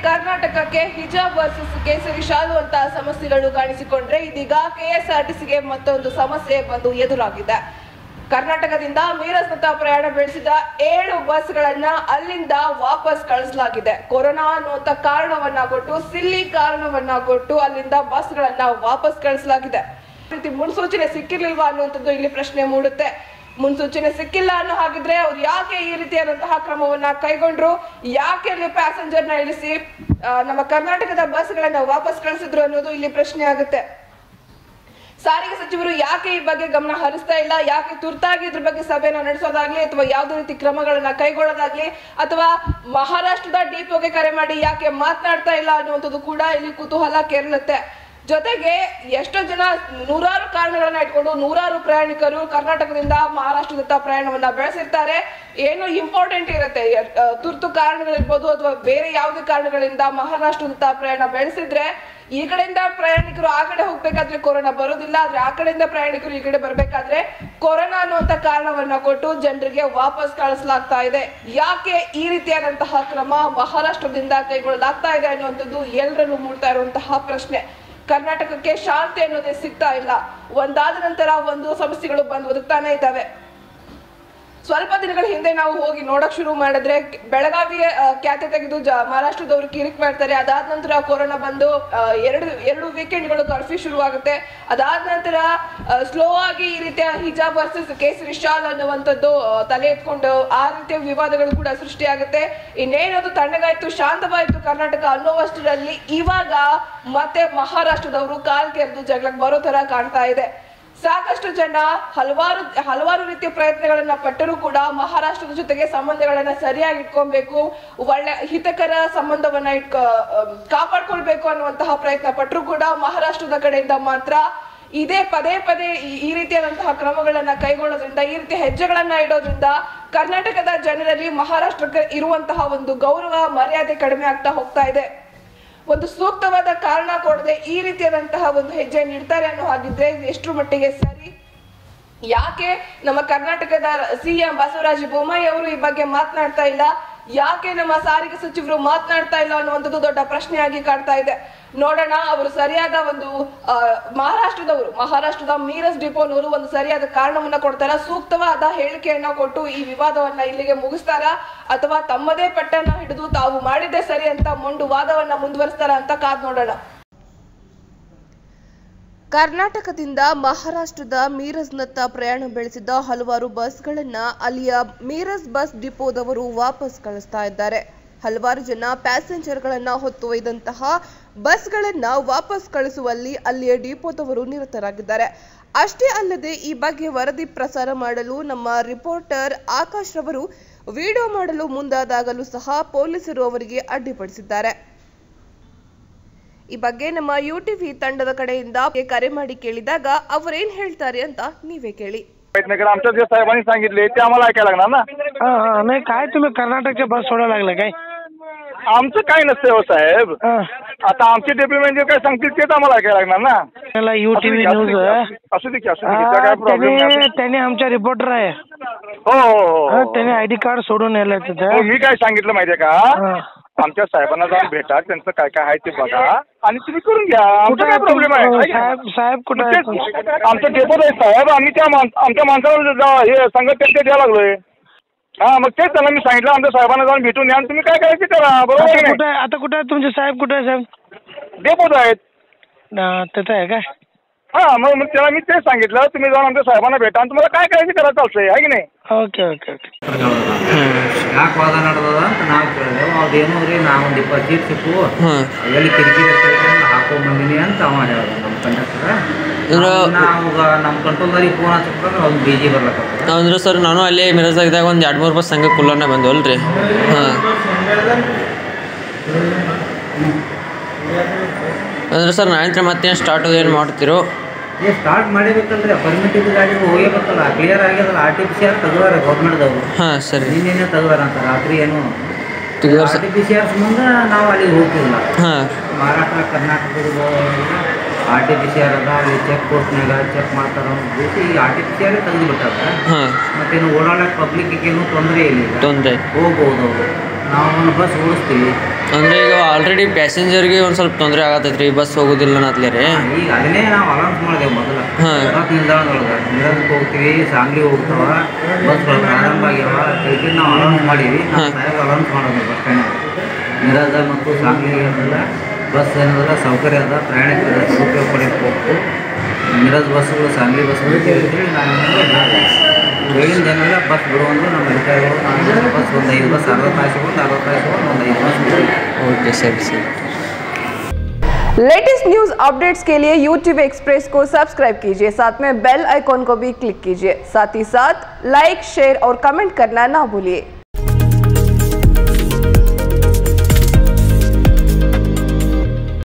ಕರ್ನಾಟಕಕ್ಕೆ ಹಿಜಾಬ್ ವರ್ಸಸ್ ಕೇಸರಿ ಶಾಲು ಅಂತ ಸಮಸ್ಯೆಗಳು ಕಾಣಿಸಿಕೊಂಡ್ರೆ ಇದೀಗ ಕೆಎಸ್ಆರ್ಟಿಸಿಗೆ ಮತ್ತೊಂದು ಸಮಸ್ಯೆ ಬಂದು ಎದುರಾಗಿದೆ ಕರ್ನಾಟಕದಿಂದ ಮೀರಸ್ನತ್ತ ಪ್ರಯಾಣ ಬೆಳೆಸಿದ ಏಳು ಬಸ್ಗಳನ್ನ ಅಲ್ಲಿಂದ ವಾಪಸ್ ಕಳಿಸಲಾಗಿದೆ ಕೊರೋನಾ ಅನ್ನುವಂತ ಕಾರಣವನ್ನ ಕೊಟ್ಟು ಸಿಲ್ಲಿ ಕಾರಣವನ್ನ ಕೊಟ್ಟು ಅಲ್ಲಿಂದ ಬಸ್ಗಳನ್ನ ವಾಪಸ್ ಕಳಿಸಲಾಗಿದೆ ಈ ರೀತಿ ಮುನ್ಸೂಚನೆ ಸಿಕ್ಕಿರ್ಲಿಲ್ವಾ ಅನ್ನುವಂಥದ್ದು ಇಲ್ಲಿ ಪ್ರಶ್ನೆ ಮೂಡುತ್ತೆ ಮುನ್ಸೂಚನೆ ಸಿಕ್ಕಿಲ್ಲ ಅನ್ನೋ ಹಾಗಿದ್ರೆ ಅವ್ರು ಯಾಕೆ ಈ ರೀತಿಯಾದಂತಹ ಕ್ರಮವನ್ನ ಕೈಗೊಂಡ್ರು ಯಾಕೆ ಅಲ್ಲಿ ಪ್ಯಾಸೆಂಜರ್ ನ ಇಳಿಸಿ ಆ, ನಮ್ಮ ಕರ್ನಾಟಕದ ಬಸ್ಗಳನ್ನ ವಾಪಸ್ ಕಳಿಸಿದ್ರು ಅನ್ನೋದು ಇಲ್ಲಿ ಪ್ರಶ್ನೆ ಆಗುತ್ತೆ ಸಾರಿಗೆ ಸಚಿವರು ಯಾಕೆ ಈ ಬಗ್ಗೆ ಗಮನ ಹರಿಸ್ತಾ ಇಲ್ಲ ಯಾಕೆ ತುರ್ತಾಗಿ ಇದ್ರ ಬಗ್ಗೆ ಸಭೆನ ನಡೆಸೋದಾಗ್ಲಿ ಅಥವಾ ಯಾವುದೇ ರೀತಿ ಕ್ರಮಗಳನ್ನ ಕೈಗೊಳ್ಳೋದಾಗ್ಲಿ ಅಥವಾ ಮಹಾರಾಷ್ಟ್ರದ ಡಿಪೋಗೆ ಕರೆ ಮಾಡಿ ಯಾಕೆ ಮಾತನಾಡ್ತಾ ಇಲ್ಲ ಅನ್ನುವಂಥದ್ದು ಕೂಡ ಇಲ್ಲಿ ಕುತೂಹಲ ಕೆರಳುತ್ತೆ ಜೊತೆಗೆ ಎಷ್ಟೋ ಜನ ನೂರಾರು ಕಾರಣಗಳನ್ನ ಇಟ್ಕೊಂಡು ನೂರಾರು ಪ್ರಯಾಣಿಕರು ಕರ್ನಾಟಕದಿಂದ ಮಹಾರಾಷ್ಟ್ರದತ್ತ ಪ್ರಯಾಣವನ್ನ ಬೆಳೆಸಿರ್ತಾರೆ ಏನು ಇಂಪಾರ್ಟೆಂಟ್ ಇರುತ್ತೆ ಎ- ಆ, ತುರ್ತು ಕಾರಣಗಳಿರ್ಬೋದು ಅಥವಾ ಬೇರೆ ಯಾವುದೇ ಕಾರಣಗಳಿಂದ ಮಹಾರಾಷ್ಟ್ರದತ್ತ ಪ್ರಯಾಣ ಬೆಳೆಸಿದ್ರೆ ಈ ಕಡೆಯಿಂದ ಪ್ರಯಾಣಿಕರು ಆ ಕಡೆ ಹೋಗ್ಬೇಕಾದ್ರೆ ಕೊರೋನಾ ಬರೋದಿಲ್ಲ ಆದ್ರೆ ಆ ಕಡೆಯಿಂದ ಪ್ರಯಾಣಿಕರು ಈ ಕಡೆ ಬರ್ಬೇಕಾದ್ರೆ ಕೊರೋನಾ ಅನ್ನುವಂತ ಕಾರಣವನ್ನ ಕೊಟ್ಟು ಜನರಿಗೆ ವಾಪಸ್ ಕಳಿಸಲಾಗ್ತಾ ಇದೆ ಯಾಕೆ ಈ ರೀತಿಯಾದಂತಹ ಕ್ರಮ ಮಹಾರಾಷ್ಟ್ರದಿಂದ ಕೈಗೊಳ್ಳಲಾಗ್ತಾ ಇದೆ ಅನ್ನುವಂಥದ್ದು ಎಲ್ಲರಲ್ಲೂ ಮೂಡ್ತಾ ಇರುವಂತಹ ಪ್ರಶ್ನೆ ಕರ್ನಾಟಕಕ್ಕೆ ಶಾಂತಿ ಅನ್ನೋದೇ ಸಿಗ್ತಾ ಇಲ್ಲ ಒಂದಾದ ನಂತರ ಒಂದು ಸಮಸ್ಯೆಗಳು ಬಂದು ಒದಗ್ತಾನೆ ಇದ್ದಾವೆ ಸ್ವಲ್ಪ ದಿನಗಳ ಹಿಂದೆ ನಾವು ಹೋಗಿ ನೋಡಕ್ ಶುರು ಮಾಡಿದ್ರೆ ಬೆಳಗಾವಿಯ ಆ, ಖ್ಯಾತೆ ತೆಗೆದು ಜ ಮಹಾರಾಷ್ಟ್ರದವರು ಕಿರಿಕ್ ಮಾಡ್ತಾರೆ ಅದಾದ ನಂತರ ಕೊರೋನಾ ಬಂದು ಆ, ಎರಡು ಎರಡು ವೀಕೆಂಡ್ಗಳು ಕರ್ಫ್ಯೂ ಶುರುವಾಗುತ್ತೆ ಅದಾದ ನಂತರ ಸ್ಲೋ ಆಗಿ ಈ ರೀತಿಯ ಹಿಜಾಬ್ ವರ್ಸಸ್ ಕೇಸರಿ ಶಾಲ್ ಅನ್ನುವಂಥದ್ದು ಆ, ತಲೆ ಎತ್ಕೊಂಡು ಆ ರೀತಿಯ ವಿವಾದಗಳು ಕೂಡ ಸೃಷ್ಟಿಯಾಗುತ್ತೆ ಇನ್ನೇನದು ತಣ್ಣಗಾಯ್ತು ಶಾಂತವಾಯ್ತು ಕರ್ನಾಟಕ ಅನ್ನೋವಷ್ಟರಲ್ಲಿ ಇವಾಗ ಮತ್ತೆ ಮಹಾರಾಷ್ಟ್ರದವರು ಕಾಲ್ ಕೆರೆದು ಜಗಳಕ್ಕೆ ಬರೋ ತರ ಕಾಣ್ತಾ ಇದೆ ಸಾಕಷ್ಟು ಜನ ಹಲವಾರು ಹಲವಾರು ರೀತಿಯ ಪ್ರಯತ್ನಗಳನ್ನ ಪಟ್ಟರೂ ಕೂಡ ಮಹಾರಾಷ್ಟ್ರದ ಜೊತೆಗೆ ಸಂಬಂಧಗಳನ್ನ ಸರಿಯಾಗಿ ಇಟ್ಕೊಬೇಕು ಒಳ್ಳೆ ಹಿತಕರ ಸಂಬಂಧವನ್ನ ಇಟ್ಕೊ ಅಹ್, ಕಾಪಾಡ್ಕೊಳ್ಬೇಕು ಅನ್ನುವಂತಹ ಪ್ರಯತ್ನ ಪಟ್ಟರೂ ಕೂಡ ಮಹಾರಾಷ್ಟ್ರದ ಕಡೆಯಿಂದ ಮಾತ್ರ ಇದೇ ಪದೇ ಪದೇ ಈ- ಈ ರೀತಿಯಾದಂತಹ ಕ್ರಮಗಳನ್ನ ಕೈಗೊಳ್ಳೋದ್ರಿಂದ ಈ ರೀತಿಯ ಹೆಜ್ಜೆಗಳನ್ನ ಇಡೋದ್ರಿಂದ ಕರ್ನಾಟಕದ ಜನರಲ್ಲಿ ಮಹಾರಾಷ್ಟ್ರಕ್ಕೆ ಇರುವಂತಹ ಒಂದು ಗೌರವ ಮರ್ಯಾದೆ ಕಡಿಮೆ ಆಗ್ತಾ ಹೋಗ್ತಾ ಇದೆ ಒಂದು ಸೂಕ್ತವಾದ ಕಾರಣ ಕೊಡದೆ ಈ ರೀತಿಯಾದಂತಹ ಒಂದು ಹೆಜ್ಜೆ ನೀಡ್ತಾರೆ ಅನ್ನೋ ಹಾಗಿದ್ರೆ ಇದು ಎಷ್ಟರ ಮಟ್ಟಿಗೆ ಸರಿ ಯಾಕೆ ನಮ್ಮ ಕರ್ನಾಟಕದ ಸಿಎಂ ಬಸವರಾಜ ಬೊಮ್ಮಾಯಿ ಅವರು ಈ ಬಗ್ಗೆ ಮಾತನಾಡ್ತಾ ಇಲ್ಲ ಯಾಕೆ ನಮ್ಮ ಸಾರಿಗೆ ಸಚಿವರು ಮಾತನಾಡ್ತಾ ಇಲ್ಲ ಅನ್ನುವಂಥದ್ದು ದೊಡ್ಡ ಪ್ರಶ್ನೆಯಾಗಿ ಕಾಡ್ತಾ ಇದೆ ನೋಡೋಣ ಅವರು ಸರಿಯಾದ ಒಂದು ಆ, ಮಹಾರಾಷ್ಟ್ರದವರು ಮಹಾರಾಷ್ಟ್ರದ ಮೀರಸ್ ಡಿಪೋನವರು ಒಂದು ಸರಿಯಾದ ಕಾರಣವನ್ನ ಕೊಡ್ತಾರ ಸೂಕ್ತವಾದ ಹೇಳಿಕೆಯನ್ನ ಕೊಟ್ಟು ಈ ವಿವಾದವನ್ನ ಇಲ್ಲಿಗೆ ಮುಗಿಸ್ತಾರ ಅಥವಾ ತಮ್ಮದೇ ಪಟ್ಟನ್ನ ಹಿಡಿದು ತಾವು ಮಾಡಿದ್ದೇ ಸರಿ ಅಂತ ಮೊಂಡು ವಾದವನ್ನ ಮುಂದುವರಿಸ್ತಾರ ಅಂತ ಕಾದ್ ನೋಡೋಣ ಕರ್ನಾಟಕದಿಂದ ಮಹಾರಾಷ್ಟ್ರದ ಮೀರಜ್ನತ್ತ ಪ್ರಯಾಣ ಬೆಳೆಸಿದ ಹಲವಾರು ಬಸ್ಗಳನ್ನ ಅಲ್ಲಿಯ ಮೀರಜ್ ಬಸ್ ಡಿಪೋದವರು ವಾಪಸ್ ಕಳಿಸ್ತಾ ಇದ್ದಾರೆ ಹಲವಾರು ಜನ ಪ್ಯಾಸೆಂಜರ್ಗಳನ್ನ ಹೊತ್ತು ಒಯ್ದಂತಹ ಬಸ್ಗಳನ್ನ ವಾಪಸ್ ಕಳಿಸುವಲ್ಲಿ ಅಲ್ಲಿಯ ಡಿಪೋದವರು ನಿರತರಾಗಿದ್ದಾರೆ ಅಷ್ಟೇ ಅಲ್ಲದೆ ಈ ಬಗ್ಗೆ ವರದಿ ಪ್ರಸಾರ ಮಾಡಲು ನಮ್ಮ ರಿಪೋರ್ಟರ್ ಆಕಾಶ್ ರವರು ವಿಡಿಯೋ ಮಾಡಲು ಮುಂದಾದಾಗಲೂ ಸಹ ಪೊಲೀಸರು ಅವರಿಗೆ ಅಡ್ಡಿಪಡಿಸಿದ್ದಾರೆ ಈ ಬಗ್ಗೆ ನಮ್ಮ ಯು ಟಿವಿ ತಂಡದ ಕಡೆಯಿಂದ ಕರೆ ಮಾಡಿ ಕೇಳಿದಾಗ ಅವರೇನ್ ಹೇಳ್ತಾರೆ ಅಂತ ನೀವೇ ಕೇಳಿ इकडे आमच्या जे साहेबांनी सांगितले ते आम्हाला ऐकायला लागणार ना हा हा नाही काय तुम्ही कर्नाटकच्या बस सोडायला लागला काय आमचं काय नसतंय हो साहेब हा. आता आमचे डेप्युटी मॅनेजर काय सांगतील तेच आम्हाला ऐकायला लागणार ना त्याला यू असू दे टीव्ही की, असू न्यूज दे की, असू दे की असू दे की त्याचा काय प्रॉब्लेम त्याने नाही त्याने आमच्या रिपोर्टर आहे हो हो हो, हा, हो त्याने आयडी कार्ड सोडून नेलं हो तिथं मी काय सांगितलं माहितीये का हा. आमच्या साहेबांना जाऊन भेटा त्यांचं काय काय आहे ते बघा आणि तुम्ही करून घ्या आमचा कुठं काय आहे प्रॉब्लेम आहे तुम- आहे की नाही? साहेब साहेब कुठं आहे तुमचे? तेच, आमचं डेपोट आहे साहेब आम्ही त्या माण- आमच्या माणसाला जा- हे संगत त्यांचे द्यायला लागलोय हा मग तेच त्यांना मी सांगितलं आमच्या साहेबांना जाऊन भेटून या आणि तुम्ही काय करायचं ते करा बरोबर आहे आता की कुठं आहे आता कुठं आहे तुमचे साहेब कुठे आहे साहेब नाही डेपोट आहेत हा, तिथं आहे काय हा मग मग त्याला मी तेच सांगितलं तुम्ही जाऊन आमच्या साहेबांना भेटा आणि तुम्हाला काय करायचं करा चालतंय आहे की नाही ಓಕೆ ಓಕೆ ಓಕೆ ಯಾಕೆ ವಾದ ನಡೆದದ ಅಂತ ನಾವು ಕೇಳಿದೆವು ಅದೇನು ರೀ ನಾವು ಒಂದು ಇಪ್ಪತ್ತು ಸೀಟ್ ಸಿಕ್ಕು ಎಲ್ಲಿ ಕಿರಿಕಿರಿ ಇರ್ತೈತೆ ಅಂತ ಹಾಕೊಂಡ್ ಬಂದೀನಿ ಅಂತ ಅವ ಹೇಳ್ದ ನಮ್ಮ ಕಂಡಕ್ಟರ್ ನಾವು ನಮ್ಮ ಕಂಟ್ರೋಲ್ದಾರಿಗೆ ಫೋನ್ ಹಚ್ಬೇಕಂದ್ರೆ ಅವ್ನು ಬಿಜಿ ಬರ್ಲಕ್ಕ ಅಂದ್ರೆ ಸರ್ ನಾನು ಅಲ್ಲೇ ಮಿರಜಾಗಿದ್ದಾಗ ಒಂದು ಎರಡು ಮೂರು ಬಸ್ ಹಂಗೆ ಕುಲ್ಲರ್ನ ಬಂದವಲ್ಲ ರೀ ಹಾಂ ಅಂದ್ರೆ ಸರ್ ನಾಳೆ ಮತ್ತೇನು ಸ್ಟಾರ್ಟ್ ಏನು ಮಾಡ್ತಿರೋ ಏ ಸ್ಟಾರ್ಟ್ ಮಾಡಿಬೇಕಲ್ರಿ ಪರ್ಮಿಟ್ ಇದ್ದ ಗಾಡಿ ಹೋಗ್ಬೇಕಲ್ಲ ಕ್ಲಿಯರ್ ಆಗ್ಯದಲ್ಲ R T P C R ತೆಗ್ದಾರೆ ಗೌರ್ಮೆಂಟ್ದವರು ಹಾಂ ಸರಿ ನಿನ್ನೆನೆ ತೆಗ್ದಾರ ಅಂತ ರಾತ್ರಿ ಏನು ತೆಗ್ದಾರ R sir T P C R ಸಂಬಂಧ ನಾವು ಅಲ್ಲಿಗೆ ಹೋಗ್ತಿಲ್ಲ ಹಾಂ ಮಹಾರಾಷ್ಟ್ರ ಕರ್ನಾಟಕದ R T P C R ಅದ ಅಲ್ಲಿ ಚೆಕ್ ಪೋಸ್ಟ್ನಾಗ ಚೆಕ್ ಮಾಡ್ತಾರ ಅಂತ ಈ R T P C R ತೆಗೆದು ಬಿಟ್ಟಾರ ಹಾಂ ಮತ್ತೇನು ಓಡಾಡಕ್ಕೆ ಪಬ್ಲಿಕ್ಗೇನು ತೊಂದರೆ ಇಲ್ಲ ಈಗ ತೊಂದರೆ ಹೋಗ್ಬೋದು ಅವರು ನಾವು ಒಂದು ಬಸ್ ಓಡಿಸ್ತೀವಿ ಅಂದ್ರೆ ಈಗ ಆಲ್ರೆಡಿ ಪ್ಯಾಸೆಂಜರ್ಗೆ ಒಂದು ಸ್ವಲ್ಪ ತೊಂದರೆ ಆಗತೈತ್ರಿ ಬಸ್ ಹೋಗೋದಿಲ್ಲ ಅನ್ನತ್ಲೆ ರೀ ಈಗ ಅದನ್ನೇ ನಾವು ಅನೌನ್ಸ್ ಮಾಡಿದೆವು ಮೊದಲು ಹಾ. ಬಸ್ ನಿಲ್ದಾಣದೊಳಗೆ ನಿಲ್ದಾಣಕ್ಕೆ ಹೋಗ್ತೀವಿ ಸಾಂಗ್ಲಿ ಹೋಗ್ತಾವ ಬಸ್ಗಳು ಪ್ರಾರಂಭ ಆಗ್ಯಾವ ತಿಳ್ಕೊಂಡು ನಾವು ಅನೌನ್ಸ್ ಮಾಡೀವಿ ನಮ್ಮ ಹಾ. ಸಾಹೇಬ್ ಅನೌನ್ಸ್ ಮಾಡೋದು ಬಸ್ ಸ್ಟ್ಯಾಂಡ್ ಮಿರಾಜ ಮತ್ತು ಸಾಂಗ್ಲಿ ಏನಲ್ಲ ಬಸ್ ಏನದಲ್ಲ ಸೌಕರ್ಯ ಅದ ಪ್ರಯಾಣಿಕರ ಸದುಪಯೋಗ ಪಡೆಯಕ್ಕೆ ಹೋಗ್ತು ಮಿರಾಜ್ ಬಸ್ಗಳು ಸಾಂಗ್ಲಿ ಬಸ್ಗಳು ಅಂತೇಳಿ ನಾನು ಹೇಳಿದ ಏನೆಲ್ಲ ಬಸ್ ಬಿಡುವಂದು ನಮ್ಮ ಅಧಿಕಾರಿಗಳು ನಾವು ಬಸ್ ಒಂದು ಐದು ಬಸ್ ಅರ್ಧ ತಾಸು ಒಂದು ಅರ್ಧ ತಾಸು ಒಂದು ಐದು ಬಸ್ ಬಿಡ್ತೀವಿ ಓಕೆ ಸರಿ ಸರಿ लेटेस्ट न्यूज अपडेट्स के लिए YouTube एक्सप्रेस को सब्सक्राइब कीजिए साथ में बेल आइकॉन को भी क्लिक कीजिए साथ ही साथ लाइक शेयर और कमेंट करना ना भूलिए